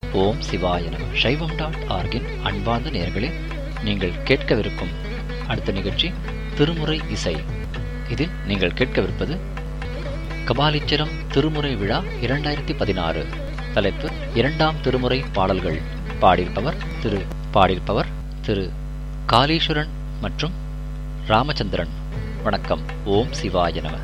ஓம் சிவாய நம சைவம் டாட் ஆர்கின் அன்பார்ந்த நேயர்களே நீங்கள் கேட்கவிருக்கும் அடுத்த நிகழ்ச்சி திருமுறை இசை இதில் நீங்கள் கேட்கவிருப்பது கபாலீச்சரம் திருமுறை விழா இரண்டாயிரத்தி பதினாறு தலைப்பு இரண்டாம் திருமுறை பாடல்கள் பாடியிருப்பவர் திரு பாடியிருப்பவர் திரு காளீஸ்வரன் மற்றும் ராமச்சந்திரன் வணக்கம் ஓம் சிவாய நம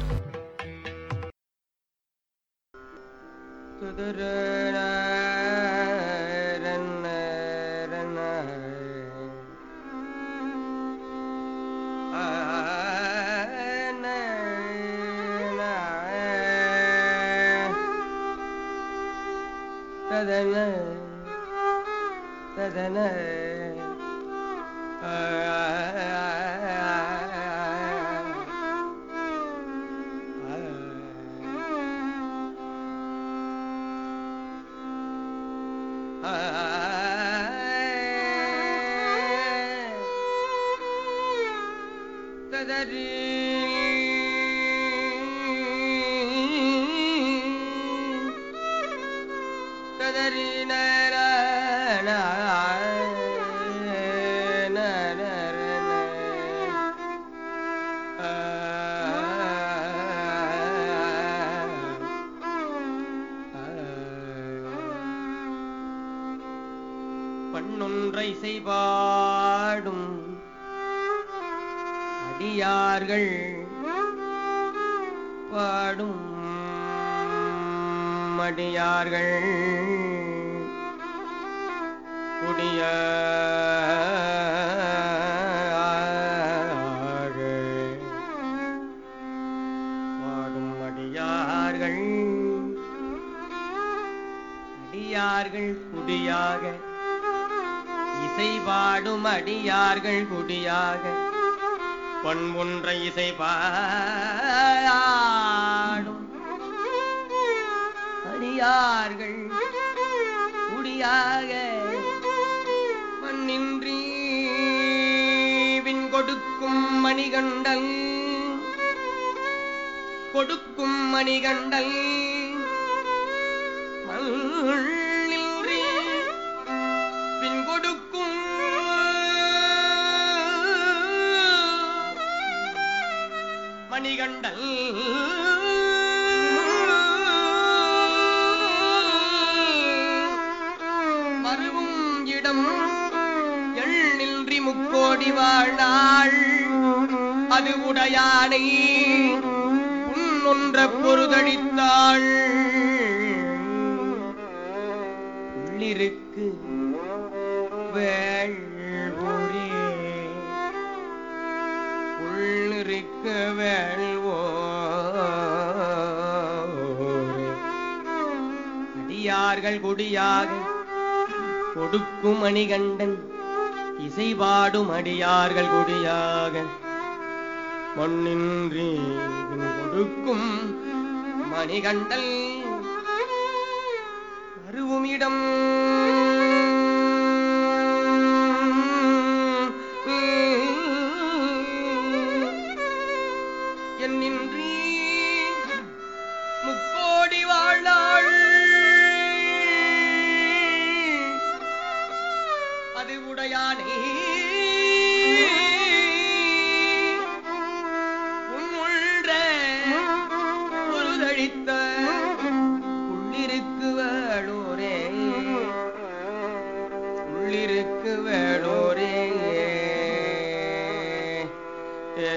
ததன ததன ததரி ததரி நர பண்ணொன்றை செய்பாடும் அடியார்கள் பாடும் அடியார்கள் குடிய பாடும் அடியார்கள் அடியார்கள் குடியாக இசை பாடும் அடியார்கள் குடியாக பண்பொன்ற இசை பாடும் அடியார்கள் குடியாக மண்ணின்றி விண் கொடுக்கும் மணிகண்டல் கொடுக்கும் மணிகண்டல் மண்ணின்றி பின் கொடுக்கும் மணிகண்டல் மருவும் இடம் எண்ணின்றி முக்கோடி வாழ்நாள் அது உடையானை உன்னொன்ற பொருதடித்தாள் உள்ளிருக்கு வேள்வூரே உள்ளிருக்க வேள்வோரே அடியார்கள் கொடியாக கொடுக்கும் அணிகண்டன் இசை பாடும் அடியார்கள் கொடியாக மண்ணின்றி கொடுக்கும் மணிகண்டல் அருவும் இடம் என்னின்றி முக்கோடி வாழ்நாள் அது உடையானே உன்னுள்ற பொருதழித்த உள்ளிருக்கு வேளூரே உள்ளிருக்கு வேளூரே ஏ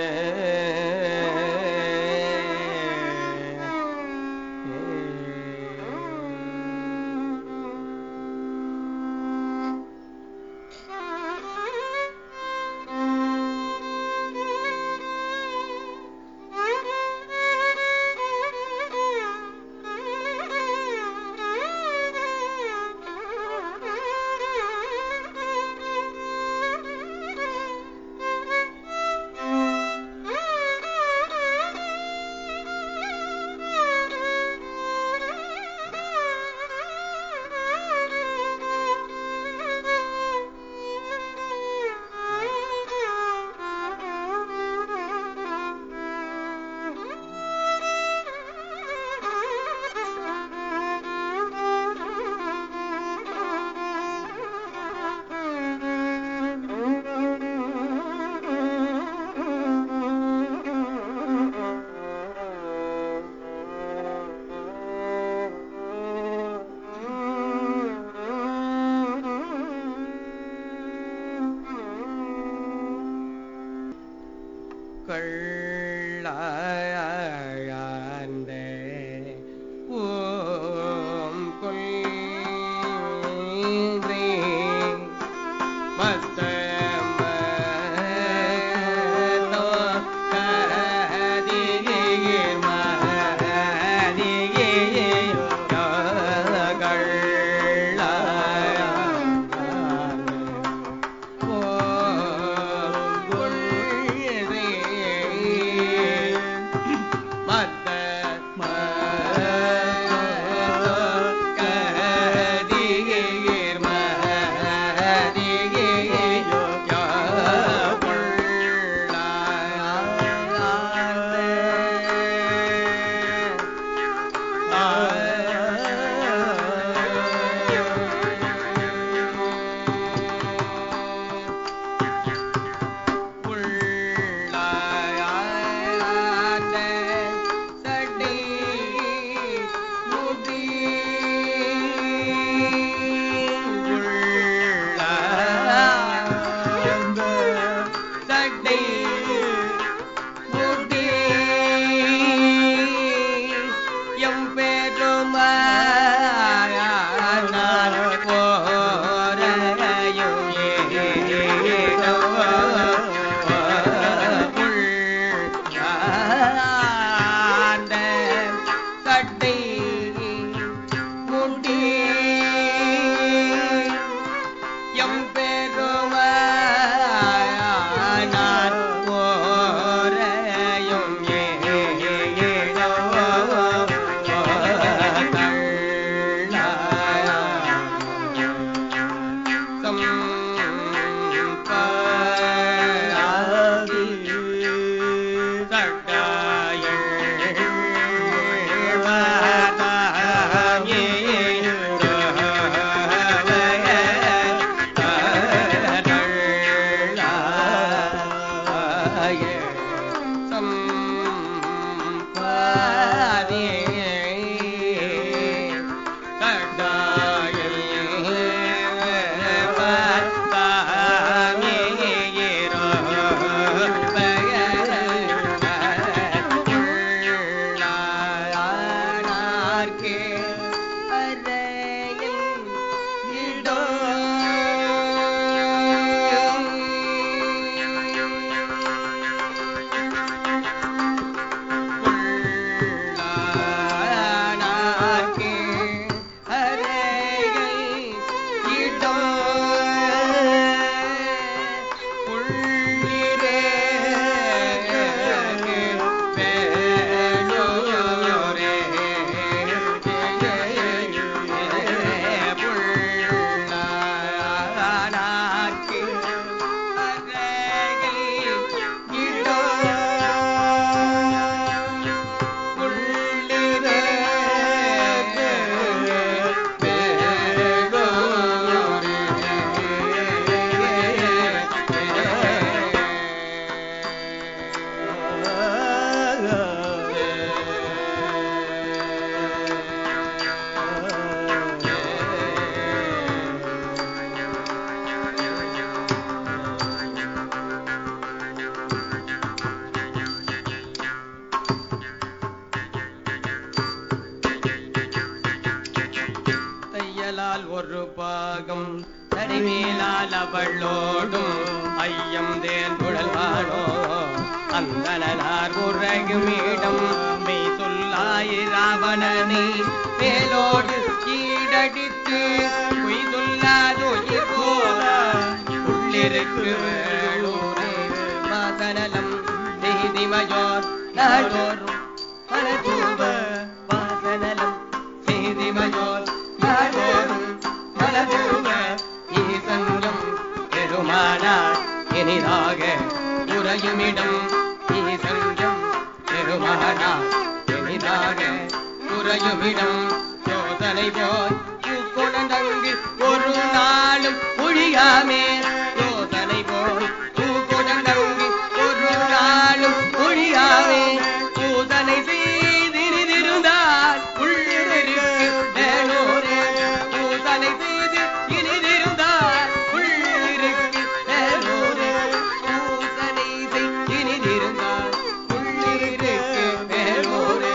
ஒரு பாகம் தடிமேலால் அவளோடும் ஐயம் தேன் குழல்வானோ அந்தனார் உறகுமிடம் மெய் சொல்லாய் ராவணனை மேலோடு கீழடித்து பொய் சொல்லாதொயிர் போல உள்ளிருக்கு வேளூரே வாசனலம் செய்திமயோர் நாடோறும் மலதூப வாசனலம் செய்திமயோர் நாடோறும் மலதூப ஈசன்யம் பெருமானார் இனிதாக உறையுமிடம் ஈசன்யம் பெருமானார் இனிதாக உறையுமிடம் யோசனை போல் பூக்கொடங்கு ஒரு நாளும் ஒழியாமே யோசனை போல் பூக்கொடங்கு ஒரு நாளும் ஒழியாமே பூசனை செய்திருந்தால் உள்ளிருக்கு மேலோரே பூசனை செய்து இனிதிருந்தால் உள்ளிருக்கு மேலோரே பூசனை செய் இனிதிருந்தால் உள்ளிருக்கு மேலோரே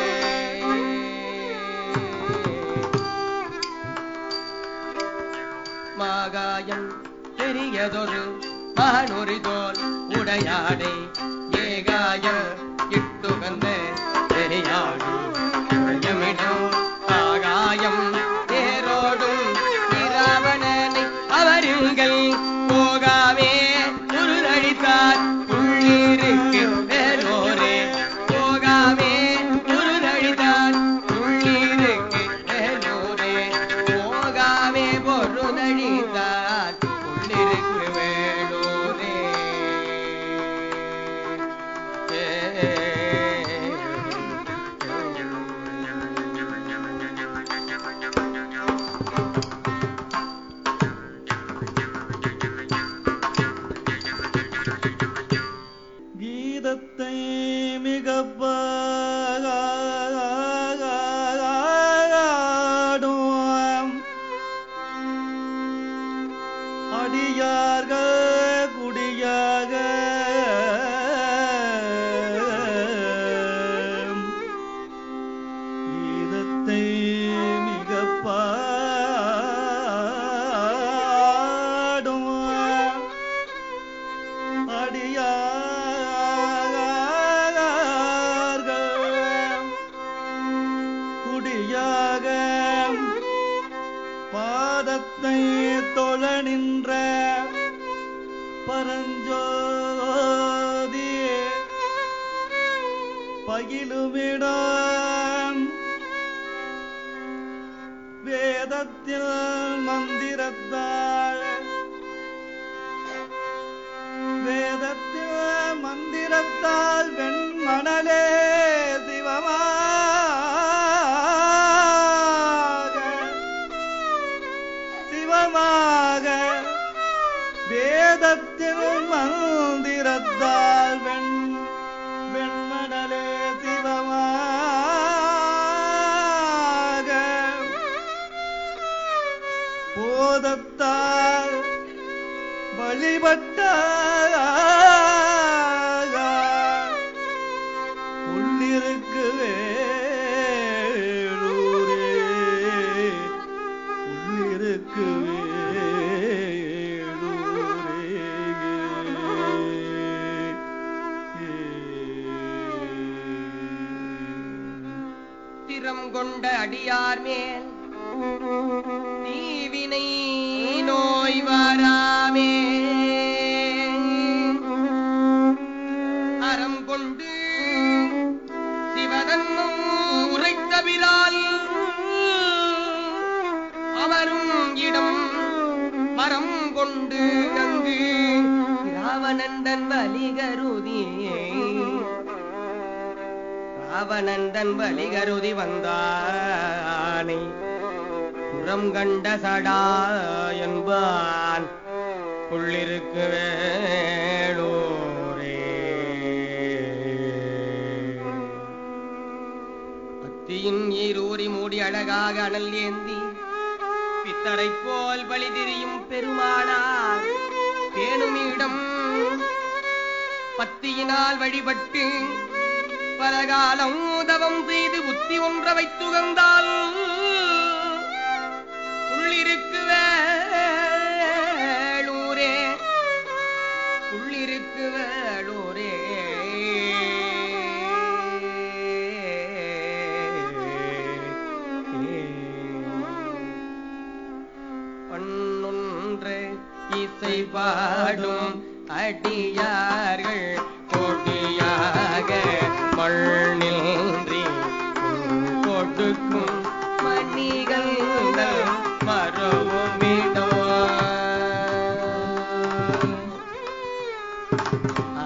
மாகாயம் பெரியதொரு மானொரு தோல் உடையாடை ஏகாயம் இட்டுகந்த பெரியாடு உடையமிடம் ஆகாயம் தேரோடும் இராவணனை அவருங்கள் போகாமே உருளழித்தார் உள்ளிருக்கு மேலோரே போகாமே உருளழித்தார் உள்ளிருக்கு மேலோரே போகாமே பொருளழித்தார் உள்ளிருக்கு வேலூரே கீதத்தை மிக பாடும் அடியார்கள் குடியாக கீதத்தை மிக பாடும் அடியார்கள் குடியாக பாதத்தை தொழ நின்ற பரஞ்சோதி பகிலுமிடம் வேதத்தில் மந்திரத்தாள் வேதத்தில் மந்திரத்தால் வெண்மணலே சிவமாக சிவமாக வேதத்தில் மந்திரத்தால் வெண் வெண்மணலே சிவமாக போதத்தால் வழிபட்ட உள்ளிருக்கு வேலூரே உள்ளிருக்கு வேலூரே திறம் கொண்ட அடியார் மேல் தீவினை நோய் வராமே அறம் கொண்டு சிவதன்மம் உரைத்தபிரால் அமரும் இடம் மரம் கொண்டு அங்கு ராவணந்தன் வலிகருதியே ராவணந்தன் வலிகருதி வந்தானை புறம் கண்ட சடா என்பான் புள்ளிருக்கு வேளூரே அத்தியின் ஈரூரி மூடி அழகாக அனல் ஏந்தி பித்தரை போல் வழி திரியும் பெருமானார் பேணுமிடம் பத்தியினால் வழிபட்டு பலகாலம் உதவம் செய்து புத்தி ஒன்ற வைத்துகந்தால் உள்ளிருக்கு வே இன்னொன்று இசை பாடும் அடியார்கள் கொடியாக மண்ணின்றி கொடுக்கும் மணிகள் மரவுமிடோ ஆ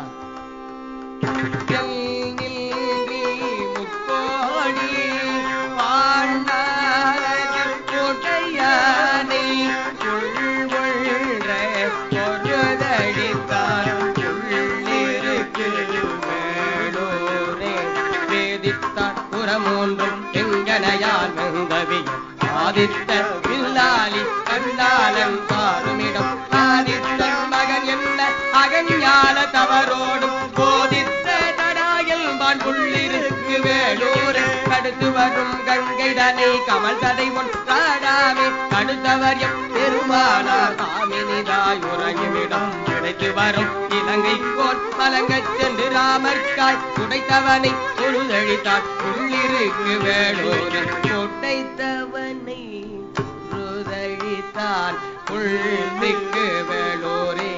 எல்லின்றி முக்கோடி வாழ்நாள் கொடையானை உள்வழ்ற பொருதடித்தான் உள்ளிருக்கு வேடோரே வேதித்தான் புறமூன்றும் எங்கனையால் வெந்தவி ஆதித்த வில்லாலி கண்ணாலன் பாருமிடம் ஆதித்தன் மகன் என்ன அகஞான தவறோடும் போதித்த தடாயல் மான் உள்ளிருக்கு வேலூர் கடுத்து வரும் கங்கைடனை கமல் தடை ஒன்றாடாமே கடுத்தவர் எம் பெருமானார் சாமினிதாய் உறங்கிவிடம் கிடைத்து வரும் இலங்கை கோர் மலங்கச் சென்று ராமர்காய் உடைத்தவனை தொழுதழித்தார் உள்ளிருக்கு வேலூர் உடைத்தவனை தொழுதழித்தான் உள்ளிக்கு வேலூரே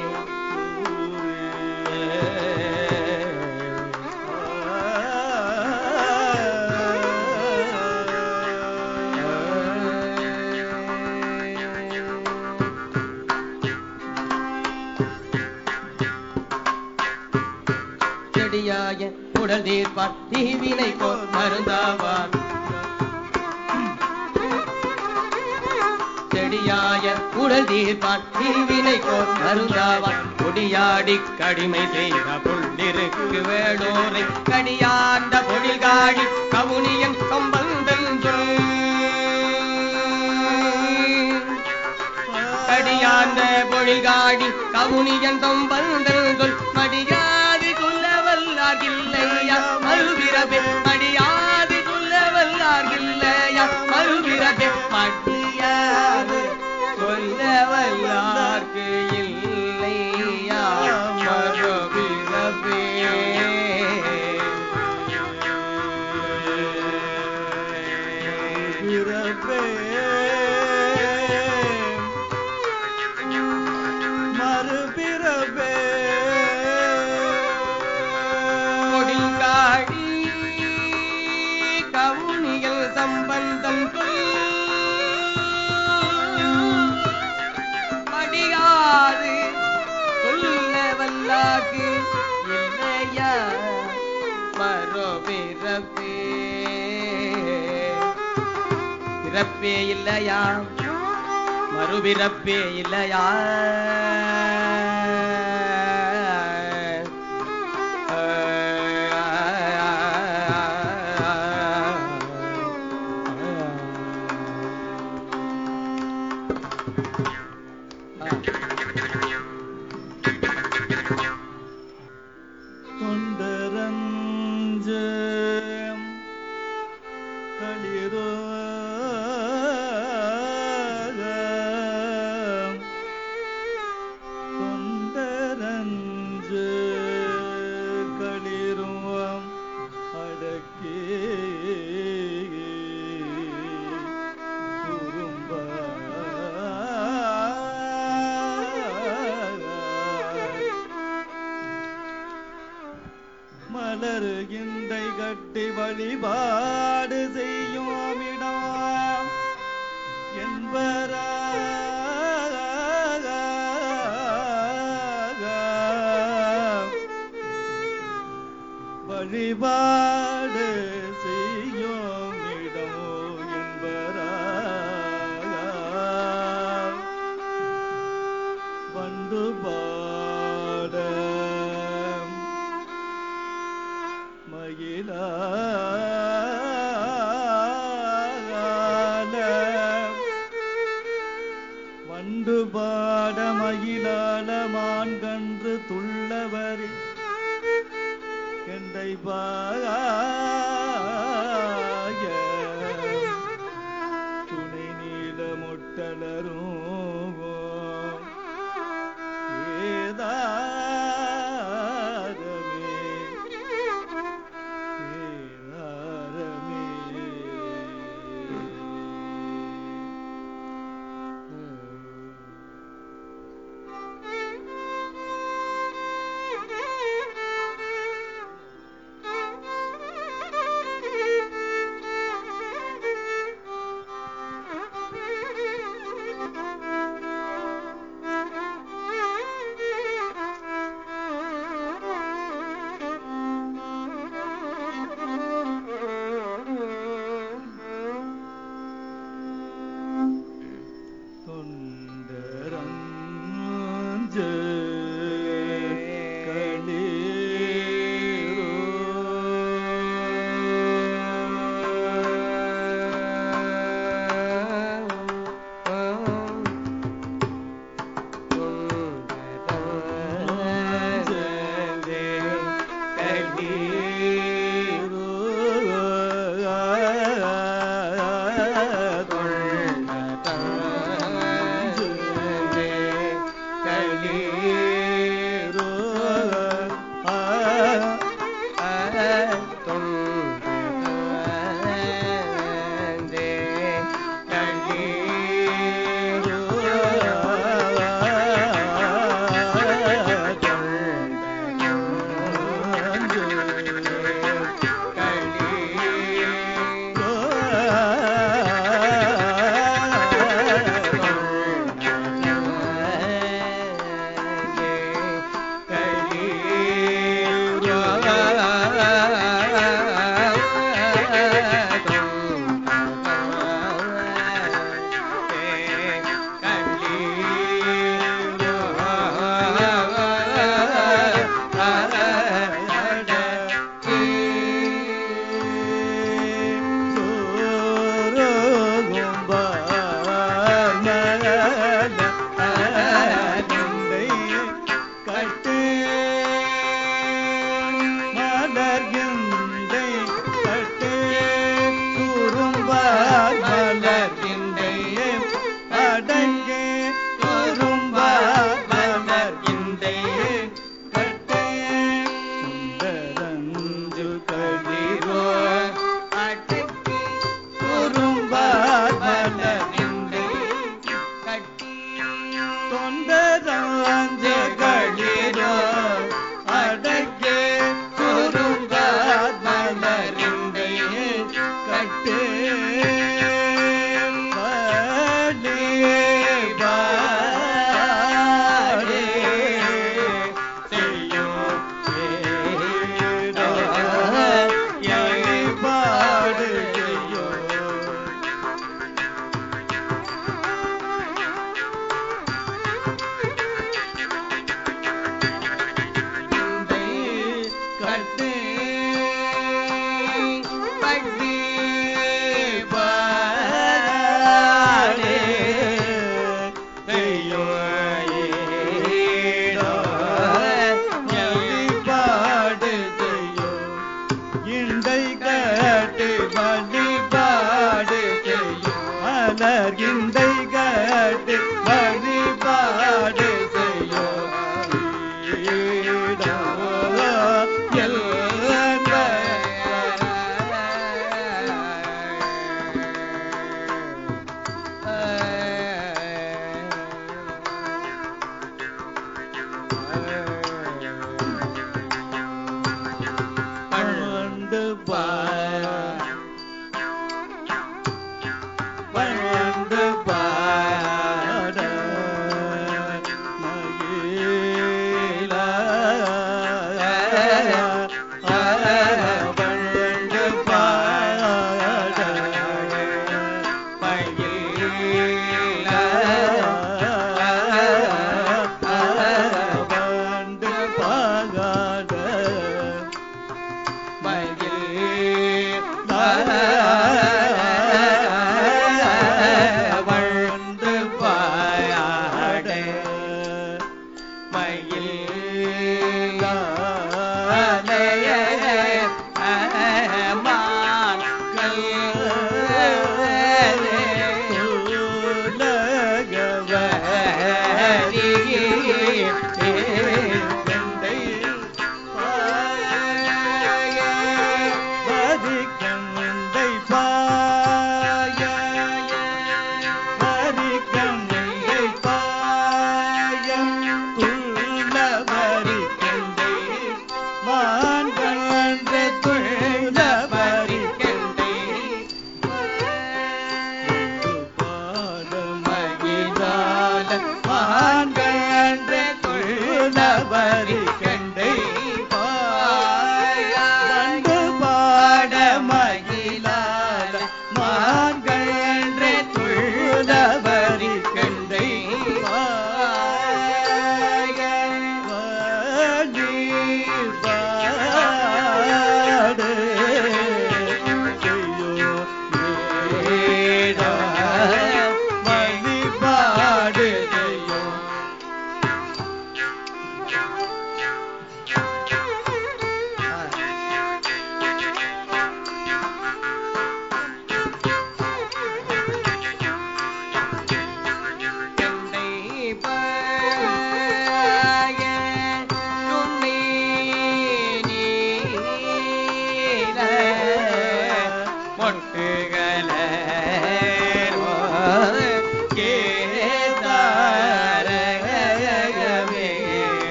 செடியாய உடல் தீர்ப்பான் தீவினை போர் மருந்தாவான் செடியாய உடல் தீர்ப்பான் தீவினை போர் மருந்தாவான் கொடியாடி கடிமை செய்த புள்ளிருக்கு வேடோரை கடியாண்ட பொழில் காடி கவுனியன் கம்பந்தன் கடியாண்ட பொழில்காடி கவுனியன் தொம்பந்தல் சொல் மடியாது சொல்லவல்லாகில்லையா மறுபிறப்பே மடியாது சொல்லவல்லாகில்லையா மறுபிறப்பே மடியாது சொல்லவல்லார்க்கு இல்லையா மறுபிறப்பே பிறப்பே மறுபிறப்பே கொடிங்காடி கவுனியல் சம்பந்தம் சொல் மடியாது சொல்ல வல்லாக்கு இல்லையா மரோ பிறப்பே பிறப்பே இல்லையா மறுபிறப்பே இல்லையா தொண்டரஞ்ச களிரோ தொண்டரஞ்ச களிரும் அடக்கே குறும்பா மலருகின்றை கட்டி வழிபாடு செய்யும் இடம் என்பரா வழிபாடு செய்யும் இடமோ என்பரா வந்து பாட மயிலால வண்டு பாட மயிலால மான்கன்று துள்ளவரி கெண்டை பாய துணை நீல முட்டலரும் ஏதாரமே ஏதாரமே மயில் அலைய மான்கள் உலகவரி